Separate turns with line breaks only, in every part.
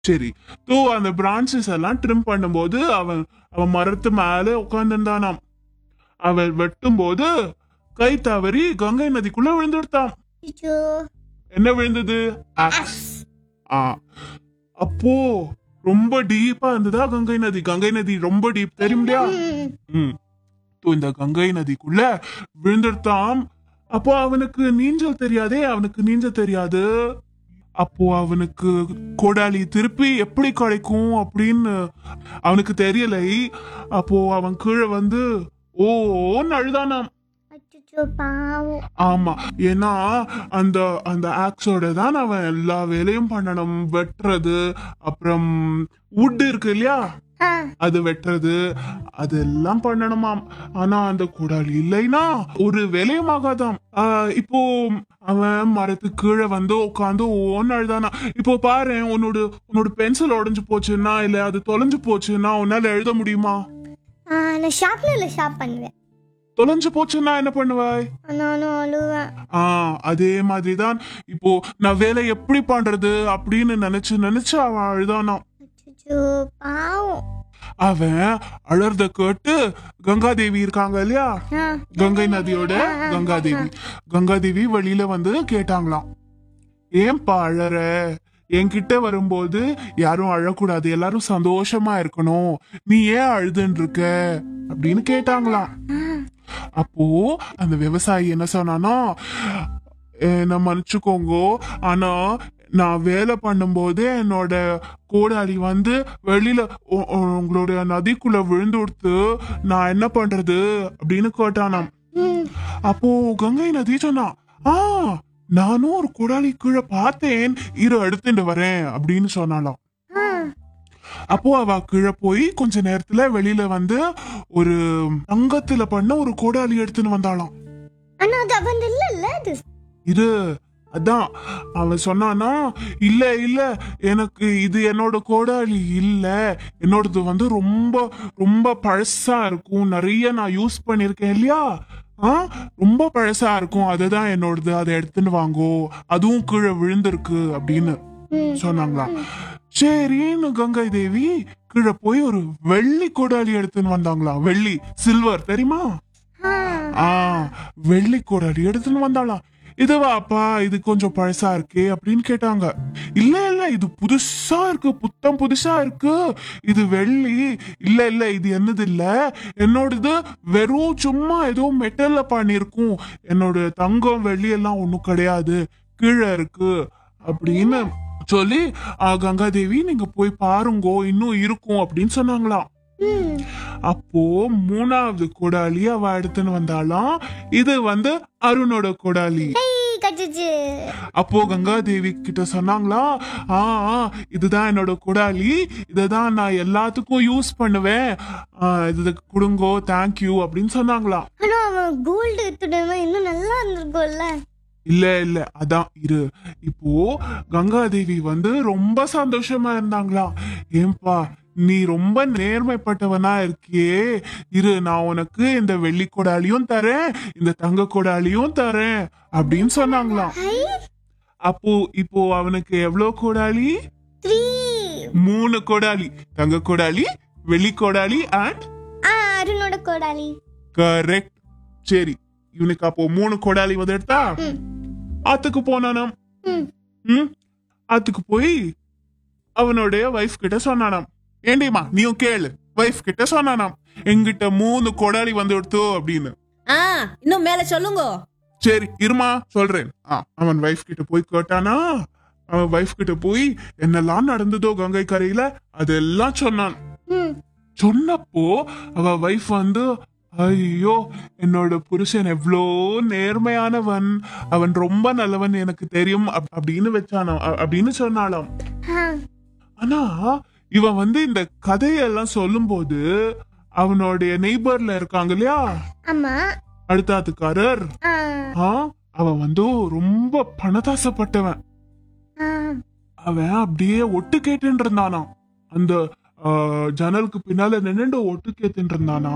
சரி தோ அந்த பிரான்ச்சஸ் எல்லாம் ட்ரிம் பண்ணும்போது அவன் அவன் மரத்து மேல உட்கார்ந்துருந்தானாம் அவன் வெட்டும்போது கை தவறி கங்கை நதிக்குள்ள விழுந்துடுத்தான்
அச்சோ
என்ன விழுந்தது ஆக்ஸ் ஆ அப்போ ரொம்ப டீப்பா இருந்ததா கங்கை நதி கங்கை நதி ரொம்ப டீப் தெரியும் இல்லையா
ம்.
ம் தோ இந்த கங்கை நதிக்குள்ள விழுந்துட்டான் அப்போ அவனுக்கு நீஞ்சல் தெரியாதே அவனுக்கு நீஞ்ச தெரியாது அப்போ அவனுக்கு கோடாலி திருப்பி எப்படி கிடைக்கும் அப்படின்னு அவனுக்கு தெரியலை அப்போ அவன் கீழே வந்து ஓன்னு அழுதானாம்
அச்சச்சோ பாவம்
ஆமா ஏன்னா அந்த அந்த ஆக்ஸோட தான் அவன் எல்லா வேலையும் பண்ணணும் வெட்டுறது அப்புறம் wood இருக்கு இல்லையா
ஆ
அது வெட்டுறது அதெல்லாம் பண்ணணுமாம் ஆனா அந்த குடாலி இல்லைன்னா ஒரு வேலையும் ஆகாதாம் ஆஹ் இப்போ அவன் மரத்துக்கு கீழே வந்து உட்காந்து ஓன்னு அழுதானா இப்போ பாரு உன்னோட உன்னோட பென்சில் உடைஞ்சு போச்சுன்னா இல்ல அது தொலைஞ்சு போச்சுன்னா உன்னால எழுத முடியுமா
ஆ, நான் ஷாப்ல ஷாப் பண்ணுவேன்
தொலைஞ்சு போச்சுன்னா என்ன பண்ணுவாய்
நானும் அழுவேன்
ஆ அதே மாதிரிதான் இப்போ நான் வேலை எப்படி பண்றது அப்படின்னு நினைச்சு நினைச்சு அவன் அழுதானாம்
அச்சச்சோ பாவம்
அவன் அழறத கேட்டு கங்காதேவி இருக்காங்க இல்லையா
ஆ
கங்கை நதியோட கங்காதேவி கங்காதேவி வெளியில வந்து கேட்டாங்களாம் ஏன்பா அழற என்கிட்ட வரும்போது யாரும் அழக்கூடாது எல்லாரும் சந்தோஷமா இருக்கணும் நீ ஏன் அழுதுன்னு இருக்க அப்படின்னு கேட்டாங்களாம் அப்போ அந்த விவசாயி என்ன சொன்னானா என்ன மன்னிச்சுக்கோங்க ஆனா நான் வேலை பண்ணும்போது என்னோட கோடாலி வந்து வெளியில உ- உ- உங்களுடைய நதிக்குள்ள விழுந்து கொடுத்து நான் என்ன பண்றது அப்படின்னு கேட்டானாம்
ம்.
அப்போ கங்கை நதி சொன்னா ஆ நானும் ஒரு கோடாலி கீழே பார்த்தேன் இரு எடுத்துட்டு வரேன் அப்படின்னு சொன்னாலாம்
ஆ
அப்போ அவ கீழே போய் கொஞ்ச நேரத்துல வெளியில வந்து ஒரு தங்கத்துல பண்ண ஒரு கோடாலி எடுத்துன்னு வந்தாளாம்
ஆனா அது அவன் இல்ல அது
இரு அதான் அவன் சொன்னானா இல்ல இல்ல எனக்கு இது என்னோட கோடாலி இல்ல என்னோடது வந்து ரொம்ப ரொம்ப பழசா இருக்கும் நிறைய நான் யூஸ் பண்ணிருக்கேன் இல்லையா ஆ ரொம்ப பழசா இருக்கும் அதுதான் என்னோடது அதை எடுத்துன்னு வாங்கோ அதுவும் கீழே விழுந்திருக்கு அப்படின்னு
ம்.
சொன்னாங்களாம் சரின்னு கங்கை தேவி கீழே போய் ஒரு வெள்ளி கோடாலி எடுத்துன்னு வந்தாங்களாம் வெள்ளி சில்வர் தெரியுமா
ஆ
ஆ வெள்ளி கோடாலி எடுத்துன்னு வந்தாளாம் இதுவாப்பா இது கொஞ்சம் பழசா இருக்கே அப்படின்னு கேட்டாங்க இல்ல இல்ல இது புதுசா இருக்கு புத்தம் புதுசா இருக்கு இது வெள்ளி இல்ல இல்ல இது என்னது இல்ல என்னோடது வெறும் சும்மா ஏதோ மெட்டல்ல பண்ணிருக்கும் என்னோட தங்கம் வெள்ளி எல்லாம் ஒண்ணும் கிடையாது கீழே இருக்கு அப்படின்னு சொல்லி ஆ, கங்காதேவி நீங்க போய் பாருங்கோ இன்னும் இருக்கும் அப்படின்னு சொன்னாங்களாம்
ம்.
அப்போ மூணாவது கொடாலி அவ எடுத்துன்னு வந்தாலாம் இது வந்து அருணோட கொடாலி
ஏய், கச்சிச்சு
அப்போ கங்காதேவி கிட்ட சொன்னாங்களா ஆ ஆ, இதுதான் என்னோட கொடாலி இததான் நான் எல்லாத்துக்கும் யூஸ் பண்ணுவேன் ஆ, இது கொடுங்கோ தேங்க்யூ அப்படின்னு சொன்னாங்களாம்
ஆனா அவன் கோல்டு எடுத்துட்டு இன்னும் நல்லா இருந்திருக்கும்ல
இல்ல இல்ல அதான் இரு இப்போ கங்காதேவி வந்து ரொம்ப சந்தோஷமா இருந்தாங்களாம் ஏன்பா நீ ரொம்ப நேர்மைப்பட்டவனா இருக்கியே இரு நான் உனக்கு இந்த வெள்ளி கொடாலியும் தரேன் இந்த தங்க கொடாலியும் தரேன் அப்படின்னு சொன்னாங்களாம்
ஹை
அப்போ இப்போ அவனுக்கு எவ்வளவு கொடாலி
த்ரீ
மூணு கொடாலி தங்க கொடாலி வெள்ளி கொடாலி அண்ட்
ஆ அருணோட கோடாலி
கரெக்ட் சரி இவனுக்கு அப்போ மூணு கொடாலி வந்து எடுத்தா
ம்.
ஆத்துக்கு போனானாம்
ம்.
ம் ஆத்துக்கு போய் அவனுடைய வைஃப் கிட்ட சொன்னானாம் ஏண்டிமா நீயும் கேளு வைஃப் கிட்ட சொன்னானாம் எங்கிட்ட மூணு கொடாலி வந்து எடுத்தோ அப்படின்னு
ஆ இன்னும் மேல சொல்லுங்க
சரி இருமா சொல்றேன் ஆ, அவன் வைஃப் கிட்ட போய் கேட்டானா அவன் வைஃப் கிட்ட போய் என்னெல்லாம் நடந்ததோ கங்கை கரையில அதெல்லாம் சொன்னான்
ம்
சொன்னப்போ அவ வைஃப் வந்து ஐயோ என்னோட புருஷன் எவ்வளோ நேர்மையானவன் அவன் ரொம்ப நல்லவன் எனக்கு தெரியும் அப்- அப்படின்னு வச்சானாம் அ- அப்படின்னு சொன்னாலாம்
ஆ
ஆனா இவன் வந்து இந்த கதையெல்லாம் சொல்லும்போது அவனுடைய நெய்பர்ல இருக்காங்க இல்லையா
ஆமா
அடுத்தாத்துக்காரர்
ஆ
ஆ அவன் வந்து ரொம்ப பணத்தாசப்பட்டவன்
ஆ
அவன் அப்படியே ஒட்டு கேட்டுன்னு இருந்தானாம் அந்த ஆ, ஜன்னலுக்கு பின்னால நின்னுட்டு ஒட்டு கேட்டுன்னு இருந்தானா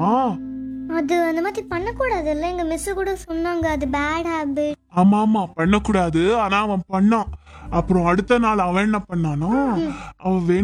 அது அந்த மாதிரி பண்ணக்கூடாதுல்ல எங்க மிஸ் கூட சொன்னாங்க அது பேட் ஹேபிட்
ஆமா ஆமா பண்ணக்கூடாது ஆனா அவன் பண்ணான் அப்புறம் அடுத்த நாள் அவன் என்ன பண்ணானோ அவ